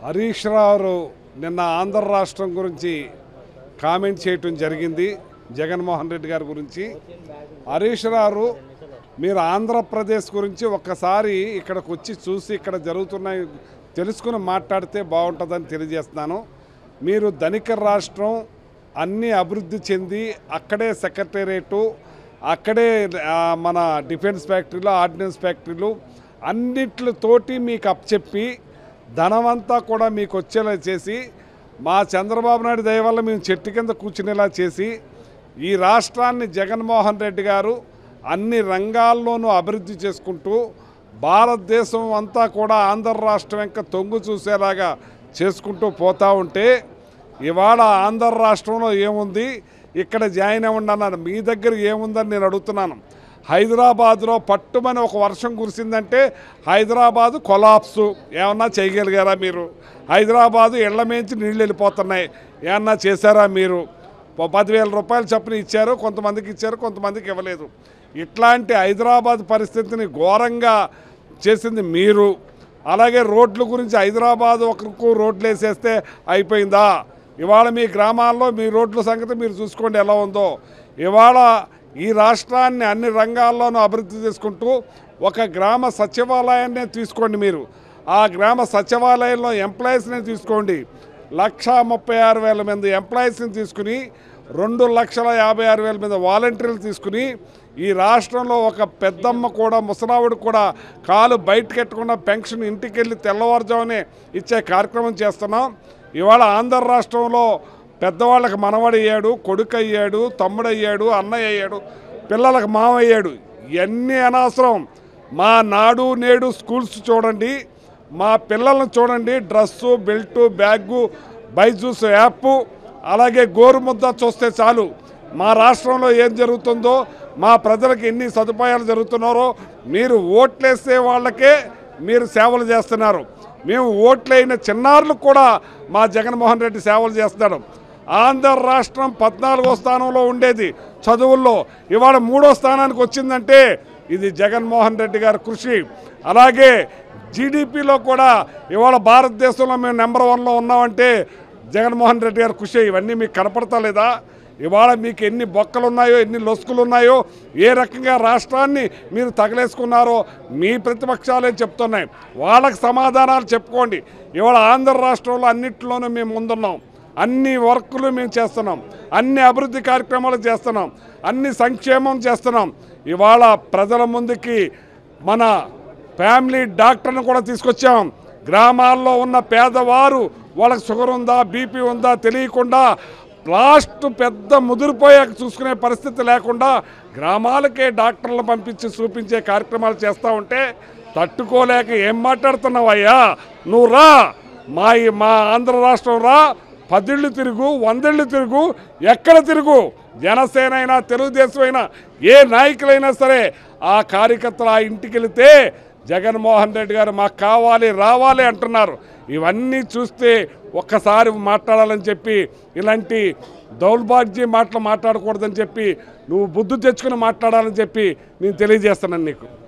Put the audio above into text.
హరీష్ రావు నిన్న ఆంధ్ర రాష్ట్రం గురించి కామెంట్ చేయటం జరిగింది జగన్మోహన్ రెడ్డి గారి గురించి హరీష్ రావు మీరు ఆంధ్రప్రదేశ్ గురించి ఒక్కసారి ఇక్కడికి వచ్చి చూసి ఇక్కడ జరుగుతున్నాయి తెలుసుకుని మాట్లాడితే బాగుంటుందని తెలియజేస్తున్నాను మీరు ధనిక రాష్ట్రం అన్నీ అభివృద్ధి చెంది అక్కడే సెక్రటేరియటు అక్కడే ఆ, మన డిఫెన్స్ ఫ్యాక్టరీలు ఆర్డినెన్స్ ఫ్యాక్టరీలు అన్నిట్లతోటి మీకు అప్పచెప్పి ధనమంతా కూడా మీకు వచ్చేలా చేసి మా చంద్రబాబు నాయుడు దయ వల్ల మేము చెట్టు కింద కూర్చునేలా చేసి ఈ రాష్ట్రాన్ని జగన్మోహన్ రెడ్డి గారు అన్ని రంగాల్లోనూ అభివృద్ధి చేసుకుంటూ భారతదేశం అంతా కూడా ఆంధ్ర రాష్ట్రం వెంక తొంగు చూసేలాగా చేసుకుంటూ పోతా ఉంటే ఇవాళ ఆంధ్ర రాష్ట్రంలో ఏముంది ఇక్కడ జాయిన్ అవ్వండి అన్నారు మీ దగ్గర ఏముందని నేను అడుగుతున్నాను హైదరాబాద్లో పట్టుమని ఒక వర్షం కురిసిందంటే హైదరాబాదు కొలాప్సు ఏమన్నా చేయగలిగారా మీరు హైదరాబాదు ఇళ్ల మేంచి నీళ్ళు వెళ్ళిపోతున్నాయి ఏమన్నా చేశారా మీరు ప- పదివేల రూపాయలు చొప్పున ఇచ్చారు కొంతమందికి ఇచ్చారు కొంతమందికి ఇవ్వలేదు ఇట్లాంటి హైదరాబాద్ పరిస్థితిని ఘోరంగా చేసింది మీరు అలాగే రోడ్ల గురించి హైదరాబాద్ ఒకరికి రోడ్లు వేసేస్తే అయిపోయిందా ఇవాళ మీ గ్రామాల్లో మీ రోడ్ల సంగతి మీరు చూసుకోండి ఎలా ఉందో ఇవాళ ఈ రాష్ట్రాన్ని అన్ని రంగాల్లోనూ అభివృద్ధి చేసుకుంటూ ఒక గ్రామ సచివాలయాన్నే తీసుకోండి మీరు ఆ గ్రామ సచివాలయంలో ఎంప్లాయీస్ని తీసుకోండి లక్ష ముప్పై ఆరు వేల మంది ఎంప్లాయీస్ని తీసుకుని రెండు లక్షల యాభై ఆరు వేల మంది వాలంటీర్లు తీసుకుని ఈ రాష్ట్రంలో ఒక పెద్దమ్మ కూడా ముసలావిడ కూడా కాలు బయటకెట్టకుండా పెన్షన్ ఇంటికి వెళ్ళి తెల్లవారుజామునే ఇచ్చే కార్యక్రమం చేస్తున్నాం ఇవాళ ఆంధ్ర రాష్ట్రంలో పెద్దవాళ్ళకి మనవడయ్యాడు కొడుకు అయ్యాడు తమ్ముడు అయ్యాడు అన్నయ్య అయ్యాడు పిల్లలకు మామయ్యాడు ఇవన్నీ అనవసరం మా నాడు నేడు స్కూల్స్ చూడండి మా పిల్లలను చూడండి dress belt bag Byju's app అలాగే గోరుముద్ద చూస్తే చాలు మా రాష్ట్రంలో ఏం జరుగుతుందో మా ప్రజలకు ఎన్ని సదుపాయాలు జరుగుతున్నారో మీరు ఓట్లేసే వాళ్ళకే మీరు సేవలు చేస్తున్నారు మేము ఓట్లైన చిన్నారులకు కూడా మా జగన్మోహన్ రెడ్డి సేవలు చేస్తున్నాడు ఆంధ్ర రాష్ట్రం పద్నాలుగో స్థానంలో ఉండేది చదువుల్లో ఇవాళ మూడో స్థానానికి వచ్చిందంటే ఇది జగన్మోహన్ రెడ్డి గారి కృషి అలాగే జీడిపిలో కూడా ఇవాళ భారతదేశంలో మేము నెంబర్ వన్లో ఉన్నామంటే జగన్మోహన్ రెడ్డి గారి కృషి ఇవన్నీ మీకు కనపడతలేదా ఇవాళ మీకు ఎన్ని బొక్కలు ఉన్నాయో ఎన్ని లొసుకులు ఉన్నాయో ఏ రకంగా రాష్ట్రాన్ని మీరు తగలేసుకున్నారో మీ ప్రతిపక్షాలే చెప్తున్నాయి వాళ్ళకి సమాధానాలు చెప్పుకోండి ఇవాళ ఆంధ్ర రాష్ట్రంలో అన్నింటిలోనూ మేము ముందున్నాం అన్ని వర్కులు మేము చేస్తున్నాం అన్ని అభివృద్ధి కార్యక్రమాలు చేస్తున్నాం అన్ని సంక్షేమం చేస్తున్నాం ఇవాళ ప్రజల ముందుకి మన ఫ్యామిలీ డాక్టర్ను కూడా తీసుకొచ్చాం గ్రామాల్లో ఉన్న పేదవారు వాళ్ళకి షుగర్ ఉందా బీపీ ఉందా తెలియకుండా లాస్ట్ పెద్ద ముదిరిపోయాక చూసుకునే పరిస్థితి లేకుండా గ్రామాలకే డాక్టర్లను పంపించి చూపించే కార్యక్రమాలు చేస్తూ ఉంటే తట్టుకోలేక ఏం మాట్లాడుతున్నావయ్యా నువ్వు రా మా ఈ- మా ఆంధ్ర రాష్ట్రం రా పదిళ్ళు తిరుగు వందేళ్ళు తిరుగు ఎక్కడ తిరుగు జనసేన అయినా తెలుగుదేశం అయినా ఏ నాయకులైనా సరే ఆ కార్యకర్తలు ఆ ఇంటికి వెళితే జగన్మోహన్ రెడ్డి గారు మాకు కావాలి రావాలి అంటున్నారు ఇవన్నీ చూస్తే ఒక్కసారి మాట్లాడాలని చెప్పి ఇలాంటి దౌర్భాగ్య మాటలు మాట్లాడకూడదని చెప్పి నువ్వు బుద్ధి తెచ్చుకుని మాట్లాడాలని చెప్పి నేను తెలియజేస్తున్నాను నీకు